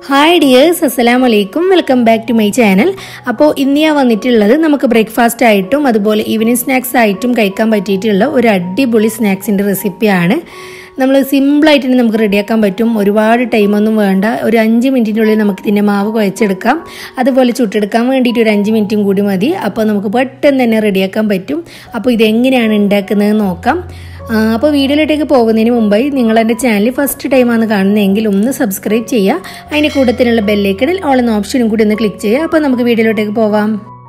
hi dears അസ്സലാം വലൈക്കും welcome back to my channel അപ്പോൾ ഇന്ന് ഞാൻ വന്നിട്ടുള്ളത് നമുക്ക് ബ്രേക്ക്ഫാസ്റ്റ് ആയിട്ടും അതുപോലെ ഈവനിങ് സ്നാക്സ് ആയിട്ടും കഴിക്കാൻ പറ്റിയിട്ടുള്ള ഒരു അടിപൊളി സ്നാക്സിൻ്റെ റെസിപ്പിയാണ് നമ്മൾ സിമ്പിളായിട്ട് തന്നെ നമുക്ക് റെഡിയാക്കാൻ പറ്റും ഒരുപാട് ടൈമൊന്നും വേണ്ട ഒരു അഞ്ച് മിനിറ്റിനുള്ളിൽ നമുക്ക് ഇതിൻ്റെ മാവ് കുഴച്ചെടുക്കാം അതുപോലെ ചുട്ടെടുക്കാൻ വേണ്ടിയിട്ട് ഒരു അഞ്ച് മിനിറ്റും കൂടി മതി അപ്പോൾ നമുക്ക് പെട്ടെന്ന് തന്നെ റെഡിയാക്കാൻ പറ്റും അപ്പോൾ ഇതെങ്ങനെയാണ് ഉണ്ടാക്കുന്നത് നോക്കാം ആ, അപ്പോൾ വീഡിയോയിലോട്ടേക്ക് പോകുന്നതിന് മുമ്പായി നിങ്ങൾ എൻ്റെ ചാനൽ ഫസ്റ്റ് ടൈമാണ് കാണുന്നതെങ്കിൽ ഒന്ന് സബ്സ്ക്രൈബ് ചെയ്യുക അതിൻ്റെ കൂട്ടത്തിലുള്ള ബെല്ലേക്കണിൽ ഓൾ എന്ന ഓപ്ഷനും കൂടി ഒന്ന് ക്ലിക്ക് ചെയ്യുക അപ്പോൾ നമുക്ക് വീഡിയോയിലോട്ടേക്ക് പോവാം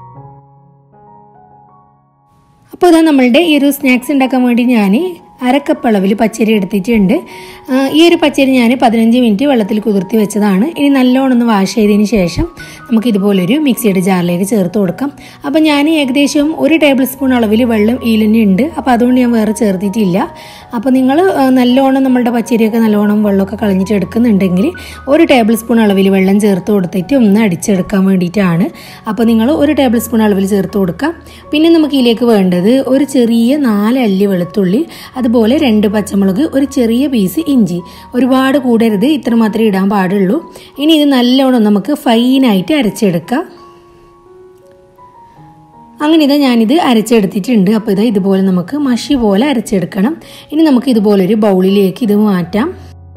അപ്പോൾ ഇതാ നമ്മളുടെ ഈ ഒരു സ്നാക്സ് ഉണ്ടാക്കാൻ വേണ്ടി ഞാൻ അരക്കപ്പ് അളവിൽ പച്ചരി എടുത്തിട്ടുണ്ട് ആ, ഈ ഒരു പച്ചരി ഞാൻ പതിനഞ്ച് മിനിറ്റ് വെള്ളത്തിൽ കുതിർത്തി വെച്ചതാണ് ഇനി നല്ലോണം ഒന്ന് വാഷ് ചെയ്തതിന് ശേഷം നമുക്ക് ഇതുപോലൊരു മിക്സിയുടെ ജാറിലേക്ക് ചേർത്ത് കൊടുക്കാം അപ്പോൾ ഞാൻ ഏകദേശം ഒരു ടേബിൾ സ്പൂൺ അളവിൽ വെള്ളം ഈലിന് ഉണ്ട് അപ്പോൾ അതുകൊണ്ട് ഞാൻ വേറെ ചേർത്തിട്ടില്ല അപ്പോൾ നിങ്ങൾ നല്ലോണം നമ്മളുടെ പച്ചരിയൊക്കെ നല്ലോണം വെള്ളമൊക്കെ കളഞ്ഞിട്ട് എടുക്കുന്നുണ്ടെങ്കിൽ ഒരു ടേബിൾ സ്പൂൺ അളവിൽ വെള്ളം ചേർത്ത് കൊടുത്തിട്ട് ഒന്ന് അടിച്ചെടുക്കാൻ വേണ്ടിയിട്ടാണ് അപ്പോൾ നിങ്ങൾ ഒരു ടേബിൾ സ്പൂൺ അളവിൽ ചേർത്ത് കൊടുക്കാം പിന്നെ നമുക്ക് ഇതിലേക്ക് വേണ്ടത് ഒരു ചെറിയ നാല് അല്ലി വെളുത്തുള്ളി അതുപോലെ രണ്ട് പച്ചമുളക് ഒരു ചെറിയ പീസ് ഇഞ്ചി ഒരുപാട് കൂടരുത് ഇത്ര മാത്രമേ ഇടാൻ പാടുള്ളൂ ഇനി ഇത് നല്ലോണം നമുക്ക് ഫൈനായിട്ട് അരച്ചെടുക്കാം അങ്ങനെ ഇതാ ഞാനിത് അരച്ചെടുത്തിട്ടുണ്ട് അപ്പോൾ ഇതാ ഇതുപോലെ നമുക്ക് മഷി പോലെ അരച്ചെടുക്കണം ഇനി നമുക്ക് ഇതുപോലൊരു ബൗളിലേക്ക് ഇത് മാറ്റാം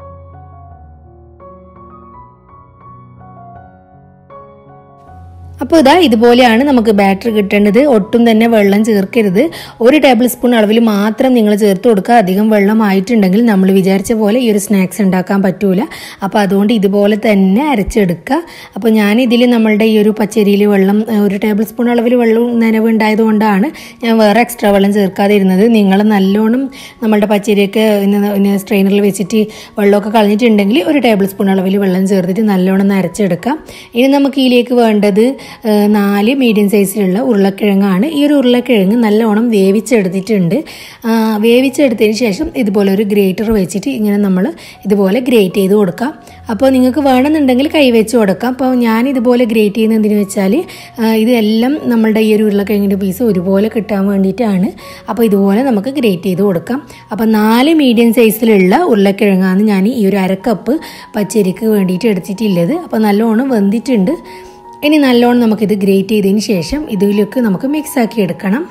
അപ്പോൾ ഇതാ ഇതുപോലെയാണ് നമുക്ക് ബാറ്റർ കിട്ടേണ്ടത് ഒട്ടും തന്നെ വെള്ളം ചേർക്കരുത് ഒരു ടേബിൾ സ്പൂൺ അളവിൽ മാത്രം നിങ്ങൾ ചേർത്ത് കൊടുക്കുക അധികം വെള്ളം ആയിട്ടുണ്ടെങ്കിൽ നമ്മൾ വിചാരിച്ച പോലെ ഈ ഒരു സ്നാക്സ് ഉണ്ടാക്കാൻ പറ്റൂല അപ്പോൾ അതുകൊണ്ട് ഇതുപോലെ തന്നെ അരച്ചെടുക്കുക അപ്പോൾ ഞാൻ ഇതിൽ നമ്മളുടെ ഈ ഒരു പച്ചരിയിൽ വെള്ളം ഏഹ്, ഒരു ടേബിൾ സ്പൂൺ അളവിൽ വെള്ളം നനവ് ഉണ്ടായതുകൊണ്ടാണ് ഞാൻ വേറെ എക്സ്ട്രാ വെള്ളം ചേർക്കാതെ ഇരുന്നത് നിങ്ങൾ നല്ലോണം നമ്മളുടെ പച്ചരിയൊക്കെ സ്ട്രെയിനറിൽ വെച്ചിട്ട് വെള്ളമൊക്കെ കളഞ്ഞിട്ടുണ്ടെങ്കിൽ ഒരു ടേബിൾ സ്പൂൺ അളവിൽ വെള്ളം ചേർത്തിട്ട് നല്ലോണം ഒന്ന് അരച്ചെടുക്കാം ഇനി നമുക്ക് ഇതിലേക്ക് വേണ്ടത് ഏഹ്, നാല് മീഡിയം സൈസിലുള്ള ഉരുളക്കിഴങ്ങാണ് ഈ ഒരു ഉരുളക്കിഴങ്ങ് നല്ലോണം വേവിച്ചെടുത്തിട്ടുണ്ട് ആ, വേവിച്ചെടുത്തതിന് ശേഷം ഇതുപോലെ ഒരു ഗ്രേറ്റർ വെച്ചിട്ട് ഇങ്ങനെ നമ്മൾ ഇതുപോലെ ഗ്രേറ്റ് ചെയ്ത് കൊടുക്കാം അപ്പോൾ നിങ്ങൾക്ക് വേണമെന്നുണ്ടെങ്കിൽ കൈ വെച്ച് കൊടുക്കാം അപ്പോൾ ഞാൻ ഇതുപോലെ ഗ്രേറ്റ് ചെയ്യുന്നത് എന്തിനു വെച്ചാൽ ആ, ഇതെല്ലാം നമ്മളുടെ ഈ ഒരു ഉരുളക്കിഴങ്ങിൻ്റെ പീസ് ഒരുപോലെ കിട്ടാൻ വേണ്ടിയിട്ടാണ് അപ്പോൾ ഇതുപോലെ നമുക്ക് ഗ്രേറ്റ് ചെയ്ത് കൊടുക്കാം അപ്പോൾ നാല് മീഡിയം സൈസിലുള്ള ഉരുളക്കിഴങ്ങാണ് ഞാൻ ഈ ഒരു അരക്കപ്പ് പച്ചരിക്ക് വേണ്ടിയിട്ട് എടുത്തിട്ടുള്ളത് അപ്പോൾ നല്ലോണം വെന്തിട്ടുണ്ട് ഇനി നല്ലോണം നമുക്കിത് ഗ്രേറ്റ് ചെയ്തതിന് ശേഷം ഇതിലേക്ക് നമുക്ക് മിക്സ് ആക്കി എടുക്കണം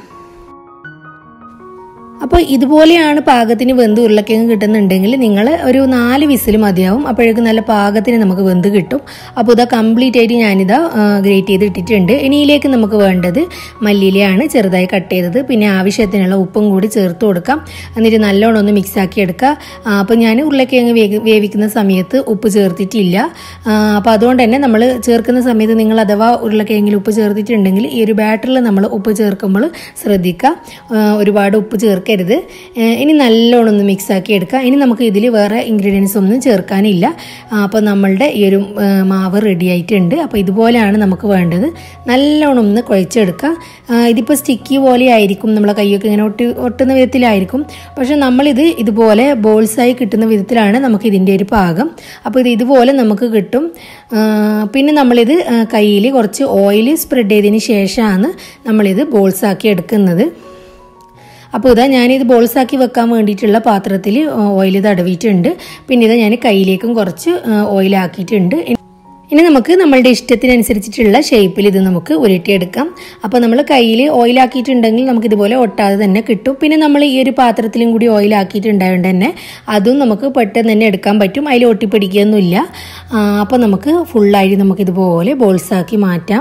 അപ്പോൾ ഇതുപോലെയാണ് പാകത്തിന് വെന്ത് ഉരുളക്കിഴങ്ങ് കിട്ടുന്നുണ്ടെങ്കിൽ നിങ്ങൾ ഒരു നാല് വിസിൽ മതിയാവും അപ്പോഴേക്കും നല്ല പാകത്തിന് നമുക്ക് വെന്ത് കിട്ടും അപ്പോൾ ഇതാ കംപ്ലീറ്റ് ആയിട്ട് ഞാനിതാ ഗ്രേറ്റ് ചെയ്ത് ഇട്ടിട്ടുണ്ട് ഇനിയിലേക്ക് നമുക്ക് വേണ്ടത് മല്ലിയിലയാണ് ചെറുതായി കട്ട് ചെയ്തത് പിന്നെ ആവശ്യത്തിനുള്ള ഉപ്പും കൂടി ചേർത്ത് കൊടുക്കാം എന്നിട്ട് നല്ലോണം ഒന്ന് മിക്സ് ആക്കി എടുക്കുക ആ, അപ്പോൾ ഞാൻ ഉരുളക്കിഴങ്ങ് വേഗ വേവിക്കുന്ന സമയത്ത് ഉപ്പ് ചേർത്തിട്ടില്ല ആ, അപ്പോൾ അതുകൊണ്ട് തന്നെ നമ്മൾ ചേർക്കുന്ന സമയത്ത് നിങ്ങൾ അഥവാ ഉരുളക്കിഴങ്ങിൽ ഉപ്പ് ചേർത്തിട്ടുണ്ടെങ്കിൽ ഈ ഒരു ബാറ്ററിൽ നമ്മൾ ഉപ്പ് ചേർക്കുമ്പോൾ ശ്രദ്ധിക്കുക ആ, ഒരുപാട് ഉപ്പ് ചേർക്കരുത് ആ, ഇനി നല്ലോണം ഒന്ന് മിക്സ് ആക്കി എടുക്കുക ഇനി നമുക്ക് ഇതിൽ വേറെ ഇൻഗ്രീഡിയൻസ് ഒന്നും ചേർക്കാനില്ല ആ, അപ്പോൾ നമ്മളുടെ ഈ ഒരു ആ, മാവ് റെഡി ആയിട്ടുണ്ട് അപ്പോൾ ഇതുപോലെയാണ് നമുക്ക് വേണ്ടത് നല്ലോണം ഒന്ന് കുഴച്ചെടുക്കുക ആ, ഇതിപ്പോൾ സ്റ്റിക്കി പോലെ ആയിരിക്കും നമ്മളെ കൈയൊക്കെ ഇങ്ങനെ ഒട്ടി ഒട്ടുന്ന വിധത്തിലായിരിക്കും പക്ഷെ നമ്മളിത് ഇതുപോലെ ബോൾസായി കിട്ടുന്ന വിധത്തിലാണ് നമുക്ക് ഇതിൻ്റെ ഒരു പാകം അപ്പോൾ ഇത് ഇതുപോലെ നമുക്ക് കിട്ടും ആ, പിന്നെ നമ്മളിത് കയ്യിൽ കുറച്ച് ഓയിൽ സ്പ്രെഡ് ചെയ്തതിന് ശേഷമാണ് നമ്മളിത് ബോൾസാക്കി എടുക്കുന്നത് അപ്പോൾ ഇതാ ഞാനിത് ബോൾസാക്കി വെക്കാൻ വേണ്ടിയിട്ടുള്ള പാത്രത്തിൽ ഓയിൽ തടവിയിട്ടുണ്ട് പിന്നെ ഇതാ ഞാൻ കയ്യിലേക്കും കുറച്ച് ഓയിലാക്കിയിട്ടുണ്ട് ഇനി നമുക്ക് നമ്മളുടെ ഇഷ്ടത്തിനനുസരിച്ചിട്ടുള്ള ഷേപ്പിൽ ഇത് നമുക്ക് ഉരുട്ടിയെടുക്കാം അപ്പോൾ നമ്മൾ കയ്യിൽ ഓയിലാക്കിയിട്ടുണ്ടെങ്കിൽ നമുക്ക് ഇതുപോലെ ഒട്ടാതെ തന്നെ കിട്ടും പിന്നെ നമ്മൾ ഈ ഒരു പാത്രത്തിലും കൂടി ഓയിലാക്കിയിട്ടുണ്ടായതുകൊണ്ട് തന്നെ അതും നമുക്ക് പെട്ടെന്ന് തന്നെ എടുക്കാൻ പറ്റും അതിൽ ഒട്ടിപ്പിടിക്കുകയൊന്നുമില്ല ആ, അപ്പോൾ നമുക്ക് ഫുള്ളായിട്ട് നമുക്കിതുപോലെ ബോൾസാക്കി മാറ്റാം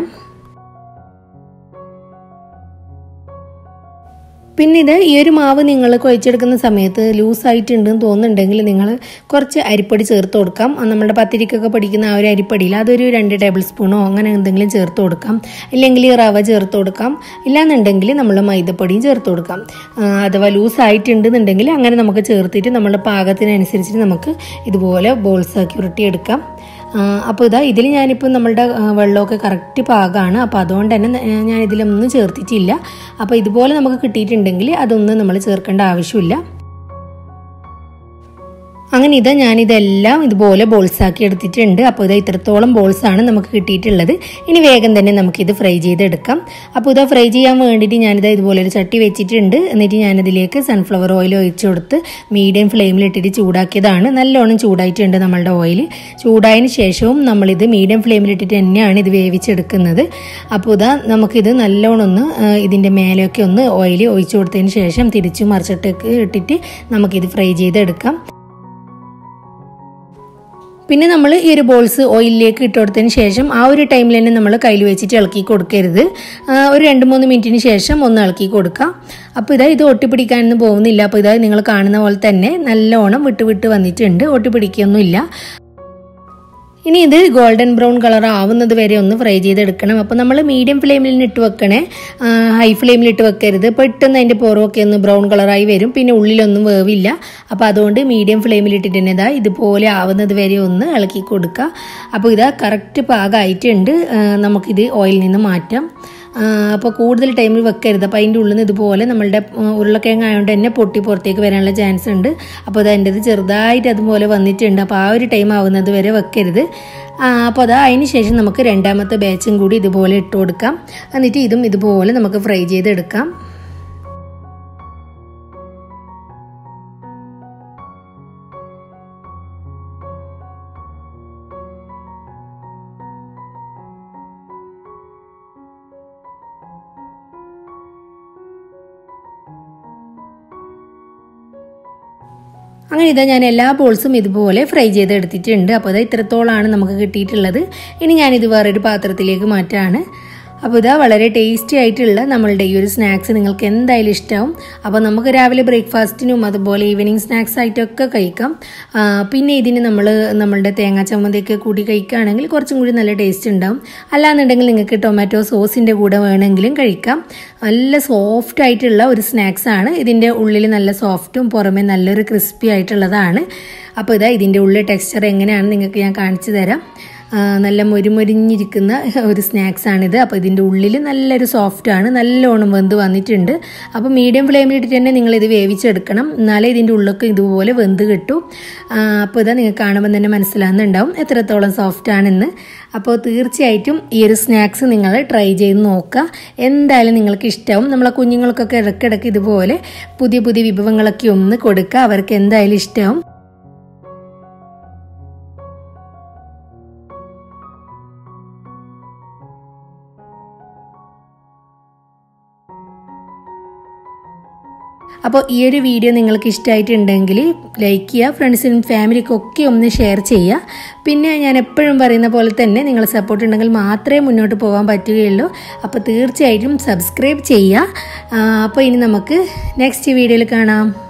പിന്നെ ഇത് ഈ ഒരു മാവ് നിങ്ങൾ കുഴച്ചെടുക്കുന്ന സമയത്ത് ലൂസായിട്ടുണ്ടെന്ന് തോന്നുന്നുണ്ടെങ്കിൽ നിങ്ങൾ കുറച്ച് അരിപ്പൊടി ചേർത്ത് കൊടുക്കാം ആ നമ്മുടെ പത്തിരിക്കൊക്കെ പഠിക്കുന്ന ആ ഒരു അരിപ്പൊടിയിൽ അതൊരു രണ്ട് ടേബിൾ സ്പൂണോ അങ്ങനെ എന്തെങ്കിലും ചേർത്ത് കൊടുക്കാം ഇല്ലെങ്കിൽ റവ ചേർത്ത് കൊടുക്കാം ഇല്ലാന്നുണ്ടെങ്കിൽ നമ്മൾ മൈദപ്പൊടിയും ചേർത്ത് കൊടുക്കാം ആ, അഥവാ ലൂസായിട്ടുണ്ടെന്നുണ്ടെങ്കിൽ അങ്ങനെ നമുക്ക് ചേർത്തിട്ട് നമ്മുടെ പാകത്തിനനുസരിച്ചിട്ട് നമുക്ക് ഇതുപോലെ ബോൾസാക്കി ഉരുട്ടിയെടുക്കാം അപ്പോൾ ഇതാ ഇതിൽ ഞാനിപ്പോൾ നമ്മളുടെ ആ, വെള്ളമൊക്കെ കറക്റ്റ് പാകമാണ് അപ്പോൾ അതുകൊണ്ട് തന്നെ ന- ഞാൻ ഇതിലൊന്നും ചേർത്തിട്ടില്ല അപ്പോൾ ഇതുപോലെ നമുക്ക് കിട്ടിയിട്ടുണ്ടെങ്കിൽ അതൊന്നും നമ്മൾ ചേർക്കേണ്ട ആവശ്യമില്ല അങ്ങനെ ഇതാ ഞാനിതെല്ലാം ഇതുപോലെ ബോൾസ് ആക്കി എടുത്തിട്ടുണ്ട് അപ്പോൾ ഇതാ ഇത്രത്തോളം ബോൾസ് ആണ് നമുക്ക് കിട്ടിയിട്ടുള്ളത് ഇനി വേഗം തന്നെ നമുക്കിത് ഫ്രൈ ചെയ്തെടുക്കാം അപ്പോൾ ഇതാ ഫ്രൈ ചെയ്യാൻ വേണ്ടിയിട്ട് ഞാനിതാ ഇതുപോലെ ഒരു ചട്ടി വെച്ചിട്ടുണ്ട് എന്നിട്ട് ഞാനതിലേക്ക് സൺഫ്ലവർ ഓയിൽ ഒഴിച്ചു കൊടുത്ത് മീഡിയം ഫ്ലെയിമിൽ ഇട്ടിട്ട് ചൂടാക്കിയതാണ് നല്ലോണം ചൂടായിട്ടുണ്ട് നമ്മളുടെ ഓയിൽ ചൂടായതിന് ശേഷവും നമ്മളിത് മീഡിയം ഫ്ലെയിമിൽ ഇട്ടിട്ട് തന്നെയാണ് ഇത് വേവിച്ചെടുക്കുന്നത് അപ്പോൾ ഇതാ നമുക്കിത് നല്ലോണം ഒന്ന് ആ, ഇതിൻ്റെ മേലെയൊക്കെ ഒന്ന് ഓയിൽ ഒഴിച്ചു കൊടുത്തതിന് ശേഷം തിരിച്ചു മറിച്ചിട്ടൊക്കെ ഇട്ടിട്ട് നമുക്കിത് ഫ്രൈ ചെയ്തെടുക്കാം പിന്നെ നമ്മൾ ഈ ഒരു ബോൾസ് ഓയിലിലേക്ക് ഇട്ട് കൊടുത്തതിന് ശേഷം ആ ഒരു ടൈമിൽ തന്നെ നമ്മൾ കയ്യിൽ വെച്ചിട്ട് ഇളക്കി കൊടുക്കരുത് ആ, ഒരു രണ്ട് മൂന്ന് മിനിറ്റിന് ശേഷം ഒന്ന് ഇളക്കി കൊടുക്കാം അപ്പോൾ ഇതാ ഇത് ഒട്ടിപ്പിടിക്കാനൊന്നും പോകുന്നില്ല അപ്പോൾ ഇതാ നിങ്ങൾ കാണുന്ന പോലെ തന്നെ നല്ലോണം വിട്ട് വിട്ട് വന്നിട്ടുണ്ട് ഒട്ടിപ്പിടിക്കൊന്നുമില്ല ഇനി ഇത് ഗോൾഡൻ ബ്രൗൺ കളർ ആവുന്നത് വരെ ഒന്ന് ഫ്രൈ ചെയ്തെടുക്കണം അപ്പോൾ നമ്മൾ മീഡിയം ഫ്ലെയിമിൽ ഇട്ട് വെക്കണേ ഹൈ ഫ്ലെയിമിൽ ഇട്ട് വെക്കരുത് പെട്ടെന്ന് അതിൻ്റെ പുറമൊക്കെ ഒന്ന് ബ്രൗൺ കളറായി വരും പിന്നെ ഉള്ളിലൊന്നും വേവില്ല അപ്പോൾ അതുകൊണ്ട് മീഡിയം ഫ്ലെയിമിൽ ഇട്ടിട്ട് തന്നെ ഇതാ ഇതുപോലെ ആവുന്നത് വരെ ഒന്ന് ഇളക്കി കൊടുക്കുക അപ്പോൾ ഇതാ കറക്റ്റ് പാകമായിട്ടുണ്ട് ആ, നമുക്കിത് ഓയിലിൽ നിന്ന് മാറ്റാം അപ്പോൾ കൂടുതൽ ടൈമിൽ വെക്കരുത് അപ്പോൾ അതിൻ്റെ ഉള്ളിൽ നിന്ന് ഇതുപോലെ നമ്മളുടെ ഉം, ഉരുളക്കിഴങ്ങ് ആയതുകൊണ്ട് തന്നെ പൊട്ടി പുറത്തേക്ക് വരാനുള്ള ചാൻസ് ഉണ്ട് അപ്പോൾ അത് അതിൻ്റെ ചെറുതായിട്ട് അതുപോലെ വന്നിട്ടുണ്ട് അപ്പോൾ ആ ഒരു ടൈം ആവുന്നത് വരെ വെക്കരുത് ആ, അപ്പോൾ അത് അതിന് ശേഷം നമുക്ക് രണ്ടാമത്തെ ബാച്ചും കൂടി ഇതുപോലെ ഇട്ട് കൊടുക്കാം എന്നിട്ട് ഇതും ഇതുപോലെ നമുക്ക് ഫ്രൈ ചെയ്തെടുക്കാം അങ്ങനെ ഇതാ ഞാൻ എല്ലാ ബോൾസും ഇതുപോലെ ഫ്രൈ ചെയ്തെടുത്തിട്ടുണ്ട് അപ്പോൾ ഇതാ ഇത്രത്തോളമാണ് നമുക്ക് കിട്ടിയിട്ടുള്ളത് ഇനി ഞാനിത് വേറൊരു പാത്രത്തിലേക്ക് മാറ്റാണ് അപ്പോൾ ഇതാ വളരെ ടേസ്റ്റി ആയിട്ടുള്ള നമ്മളുടെ ഈ ഒരു സ്നാക്സ് നിങ്ങൾക്ക് എന്തായാലും ഇഷ്ടമാവും അപ്പോൾ നമുക്ക് രാവിലെ ബ്രേക്ക്ഫാസ്റ്റിനും അതുപോലെ ഈവനിങ് സ്നാക്സ് ആയിട്ടൊക്കെ കഴിക്കാം ആ, പിന്നെ ഇതിന് നമ്മൾ നമ്മളുടെ തേങ്ങാ ചമ്മന്തിയൊക്കെ കൂടി കഴിക്കുകയാണെങ്കിൽ കുറച്ചും കൂടി നല്ല ടേസ്റ്റ് ഉണ്ടാവും അല്ലാന്നുണ്ടെങ്കിൽ നിങ്ങൾക്ക് ടൊമാറ്റോ സോസിൻ്റെ കൂടെ വേണമെങ്കിലും കഴിക്കാം നല്ല സോഫ്റ്റ് ആയിട്ടുള്ള ഒരു സ്നാക്സ് ആണ് ഇതിൻ്റെ ഉള്ളിൽ നല്ല സോഫ്റ്റും പുറമെ നല്ലൊരു ക്രിസ്പി ആയിട്ടുള്ളതാണ് അപ്പോൾ ഇതാ ഇതിൻ്റെ ഉള്ളിൽ ടെക്സ്ചർ എങ്ങനെയാണെന്ന് നിങ്ങൾക്ക് ഞാൻ കാണിച്ചു തരാം ആ, നല്ല മൊരിമൊരിഞ്ഞിരിക്കുന്ന ഒരു സ്നാക്സ് ആണിത് അപ്പോൾ ഇതിൻ്റെ ഉള്ളിൽ നല്ലൊരു സോഫ്റ്റ് ആണ് നല്ലോണം വെന്ത് വന്നിട്ടുണ്ട് അപ്പോൾ മീഡിയം ഫ്ലെയിമിൽ ഇട്ടിട്ട് തന്നെ നിങ്ങൾ ഇത് വേവിച്ചെടുക്കണം എന്നാലേ ഇതിൻ്റെ ഉള്ളൊക്കെ ഇതുപോലെ വെന്ത് കിട്ടും ആ, അപ്പോൾ ഇതാ നിങ്ങൾക്ക് കാണുമ്പോൾ തന്നെ മനസ്സിലാകുന്നുണ്ടാവും എത്രത്തോളം സോഫ്റ്റ് ആണെന്ന് അപ്പോൾ തീർച്ചയായിട്ടും ഈ ഒരു സ്നാക്സ് നിങ്ങൾ ട്രൈ ചെയ്ത് നോക്കുക എന്തായാലും നിങ്ങൾക്ക് ഇഷ്ടമാവും നമ്മളെ കുഞ്ഞുങ്ങൾക്കൊക്കെ ഇടയ്ക്കിടയ്ക്ക് ഇതുപോലെ പുതിയ പുതിയ വിഭവങ്ങളൊക്കെ ഒന്ന് കൊടുക്കുക അവർക്ക് എന്തായാലും ഇഷ്ടമാവും അപ്പോൾ ഈ ഒരു വീഡിയോ നിങ്ങൾക്ക് ഇഷ്ടമായിട്ടുണ്ടെങ്കിൽ ലൈക്ക് ചെയ്യുക ഫ്രണ്ട്സിനും ഫാമിലിക്കും ഒക്കെ ഒന്ന് ഷെയർ ചെയ്യുക പിന്നെ ഞാൻ എപ്പോഴും പറയുന്ന പോലെ തന്നെ നിങ്ങൾ സപ്പോർട്ട് ഉണ്ടെങ്കിൽ മാത്രമേ മുന്നോട്ട് പോകാൻ പറ്റുകയുള്ളൂ അപ്പോൾ തീർച്ചയായിട്ടും സബ്സ്ക്രൈബ് ചെയ്യുക ആ, അപ്പോൾ ഇനി നമുക്ക് നെക്സ്റ്റ് വീഡിയോയിൽ കാണാം